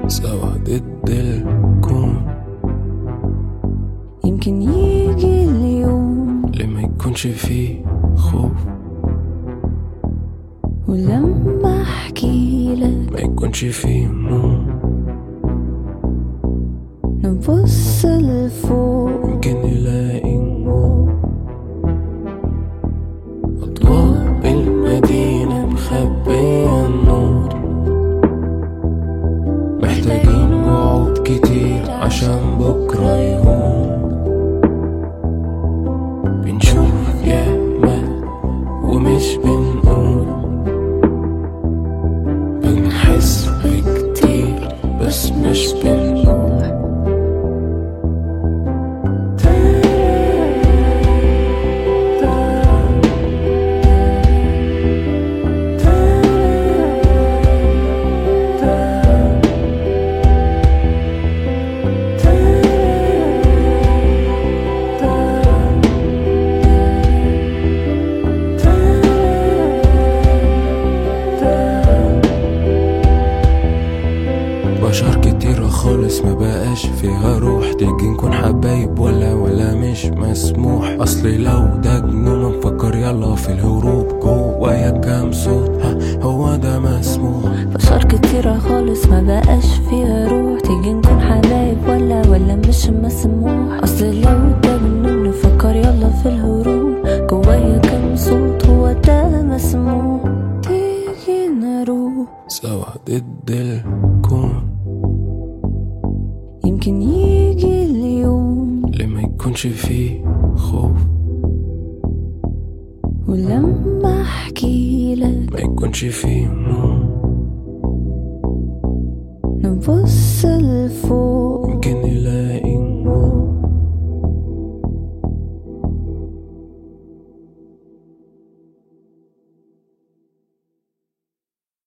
سوا ضد الكون يمكن يجي اليوم اللي ما يكونش فيه خوف ولما احكي لك ما يكونش فيه نوم نبص لفوق يمكن نلاقي نور أضواء المدينة مخبية النور محتاجين وعود كتير عشان بكرة يهون بنشوف ياما ومش بنقول بنحس بكتير بس مش بنقول بشر كتيرة خالص ما بقاش فيها روح تيجي نكون حبايب ولا ولا مش مسموح اصلي لو ده جنون مفكر يلا في الهروب جوايا كام صوت ها هو ده مسموح بشر كتيرة خالص ما بقاش فيها روح تيجي نكون حبايب ولا ولا مش مسموح اصل لو ده جنون نفكر يلا في الهروب جوايا كام صوت هو ده مسموح تيجي نروح سوا ضد الكون يمكن يجي اليوم اللي ما يكونش فيه خوف ولما احكي لك ما يكونش فيه نوم نبص لفوق